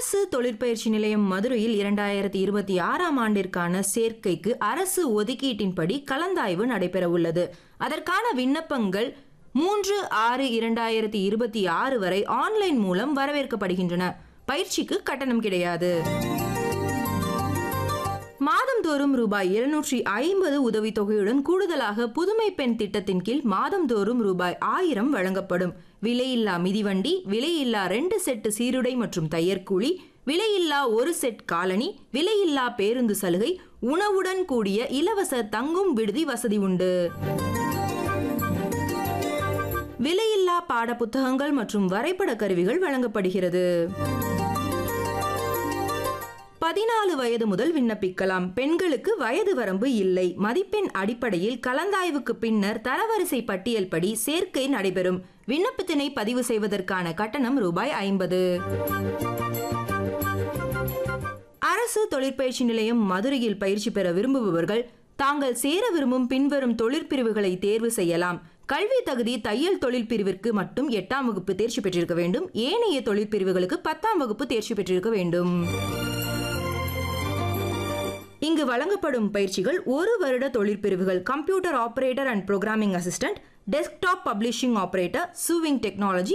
அரசு தொழிற்பயிற்சி நிலையம் மதுரையில் இரண்டாயிரத்தி இருபத்தி ஆறாம் ஆண்டிற்கான சேர்க்கைக்கு அரசு ஒதுக்கீட்டின்படி கலந்தாய்வு நடைபெறவுள்ளது அதற்கான விண்ணப்பங்கள் மூன்று ஆறு இரண்டாயிரத்தி இருபத்தி ஆறு வரை ஆன்லைன் மூலம் வரவேற்கப்படுகின்றன பயிற்சிக்கு கட்டணம் கிடையாது மாதந்தோறும் ரூபாய் இருநூற்றி ஐம்பது உதவித்தொகையுடன் கூடுதலாக புதுமை பெண் திட்டத்தின் கீழ் மாதந்தோறும் ரூபாய் ஆயிரம் வழங்கப்படும் விலையில்லா மிதிவண்டி விலையில்லா ரெண்டு செட்டு சீருடை மற்றும் தையற்கூலி விலையில்லா ஒரு செட் காலணி விலையில்லா பேருந்து சலுகை உணவுடன் கூடிய இலவச தங்கும் விடுதி வசதி உண்டு விலையில்லா பாட புத்தகங்கள் மற்றும் வரைபட கருவிகள் வழங்கப்படுகிறது பதினாலு வயது முதல் விண்ணப்பிக்கலாம் பெண்களுக்கு வயது வரம்பு இல்லை மதிப்பெண் அடிப்படையில் கலந்தாய்வுக்கு பின்னர் தரவரிசை பட்டியல் படி சேர்க்கை நடைபெறும் விண்ணப்பத்தினை பதிவு செய்வதற்கான கட்டணம் ரூபாய் ஐம்பது அரசு தொழிற்பயிற்சி நிலையம் மதுரையில் பயிற்சி பெற விரும்புபவர்கள் தாங்கள் சேர விரும்பும் பின்வரும் தொழிற்பிரிவுகளை தேர்வு செய்யலாம் கல்வி தகுதி தையல் தொழில் பிரிவிற்கு மட்டும் எட்டாம் வகுப்பு தேர்ச்சி பெற்றிருக்க வேண்டும் ஏனைய தொழிற்பிரிவுகளுக்கு பத்தாம் வகுப்பு தேர்ச்சி பெற்றிருக்க வேண்டும் இங்கு வழங்கப்படும் பயிற்சிகள் ஒரு வருட தொழிற்பிரிவுகள் computer operator and programming assistant desktop publishing operator sewing technology